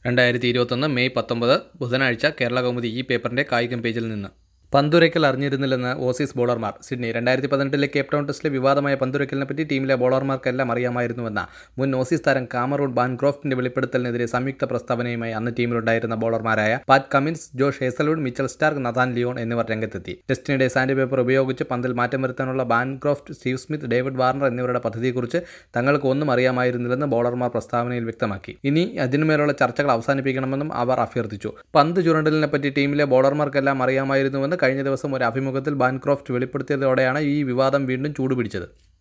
രണ്ടായിരത്തി ഇരുപത്തൊന്ന് മെയ് പത്തൊമ്പത് ബുധനാഴ്ച കേരള കൗമുദി ഈ പേപ്പറിന്റെ കായികം പേജിൽ നിന്ന് പന്തുരയ്ക്കൽ അറിഞ്ഞിരുന്നില്ലെന്ന് ഓസീസ് ബോളർമാർ സിഡ്നി രണ്ടായിരത്തി പതിനെട്ടിലെ കേപ്പ് ടൗൺ ടെസ്റ്റിലെ വിവാദമായ പന്തുരയ്ക്കലിനെ പറ്റി ടീമിലെ ബോളർമാർക്കെല്ലാം അറിയാമായിരുന്നുവെന്ന മുൻ ഓസീസ് താരം കാമറൂൺ ബാൻക്രോഫ്റ്റിന്റെ വെളിപ്പെടുത്തലിനെതിരെ സംയുക്ത പ്രസ്താവനയുമായി അന്ന് ടീമിലുണ്ടായിരുന്ന ബോളർമാരായ Pat Cummins Josh Hazlewood Mitchell Starc Nathan Lyon എന്നിവർ രംഗത്തെത്തി ടെസ്റ്റിനിടെ സാൻഡ് പേപ്പർ ഉപയോഗിച്ച് പന്തിൽ മാറ്റം വരുത്താനുള്ള Bancroft Steve Smith David Warner എന്നിവരുടെ പദ്ധതിയെക്കുറിച്ച് തങ്ങൾക്ക് ഒന്നും അറിയാമായിരുന്നില്ലെന്ന് ബോളർമാർ പ്രസ്താവനയിൽ വ്യക്തമാക്കി ഇനി അതിനുമേലുള്ള ചർച്ചകൾ അവസാനിപ്പിക്കണമെന്നും അവർ അഭ്യർത്ഥിച്ചു പന്ത് ചുരണ്ടലിനെ പറ്റി ടീമിലെ ബോളർമാർക്കെല്ലാം അറിയാമായിരുന്നുവെന്ന് കഴിഞ്ഞ ദിവസം ഒരു അഭിമുഖത്തിൽ ബാൻക്രോഫ്റ്റ് വെളിപ്പെടുത്തിയതോടെയാണ് ഈ വിവാദം വീണ്ടും ചൂടുപിടിച്ചത്